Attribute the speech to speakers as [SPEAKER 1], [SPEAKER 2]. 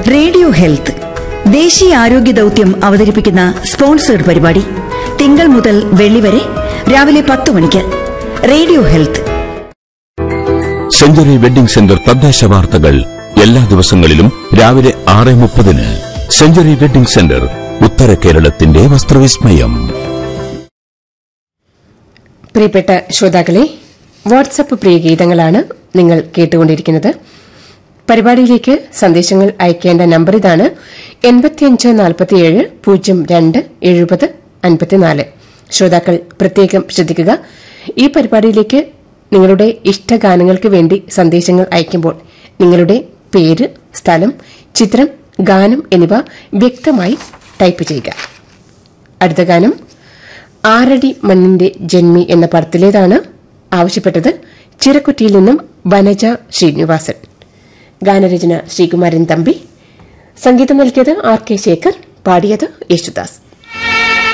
[SPEAKER 1] radio health ദേശീയ ആരോഗ്യ ദൗത്യം അവതരിപ്പിക്കുന്ന സ്പോൺസേഡ് പരിപാടി തിങ്കൾ മുതൽ വെള്ളി വരെ രാവിലെ പത്ത് മണിക്ക് radio health
[SPEAKER 2] century wedding centre തദ്ദേശ വാർത്തകൾ എല്ലാ ദിവസങ്ങളിലും രാവിലെ ആറ് മുപ്പതിന് സെഞ്ചുറി വെഡിംഗ് സെന്റർ ഉത്തര കേരളത്തിന്റെ വസ്ത്രവിസ്മയം
[SPEAKER 3] പ്രിയപ്പെട്ട ശ്രോതാക്കളെ വാട്സപ്പ് പ്രിയ ഗീതങ്ങളാണ് നിങ്ങൾ കേട്ടുകൊണ്ടിരിക്കുന്നത് പരിപാടിയിലേക്ക് സന്ദേശങ്ങൾ അയക്കേണ്ട നമ്പർ ഇതാണ് എൺപത്തിയഞ്ച് നാൽപ്പത്തിയേഴ് പൂജ്യം രണ്ട് എഴുപത് അൻപത്തിനാല് ശ്രോതാക്കൾ പ്രത്യേകം ശ്രദ്ധിക്കുക ഈ പരിപാടിയിലേക്ക് നിങ്ങളുടെ ഇഷ്ടഗാനങ്ങൾക്ക് വേണ്ടി സന്ദേശങ്ങൾ അയക്കുമ്പോൾ നിങ്ങളുടെ പേര് സ്ഥലം ചിത്രം ഗാനം എന്നിവ വ്യക്തമായി ടൈപ്പ് ചെയ്യുക അടുത്ത ഗാനം ആറടി മണ്ണിന്റെ ജന്മി എന്ന പടത്തിലേതാണ് ആവശ്യപ്പെട്ടത് ചിറക്കുറ്റിയിൽ നിന്നും വനജ ശ്രീനിവാസൻ ഗാനരചന ശ്രീകുമാരൻ തമ്പി സംഗീതം നൽകിയത് ആർ കെ ശേഖർ പാടിയത് യേശുദാസ്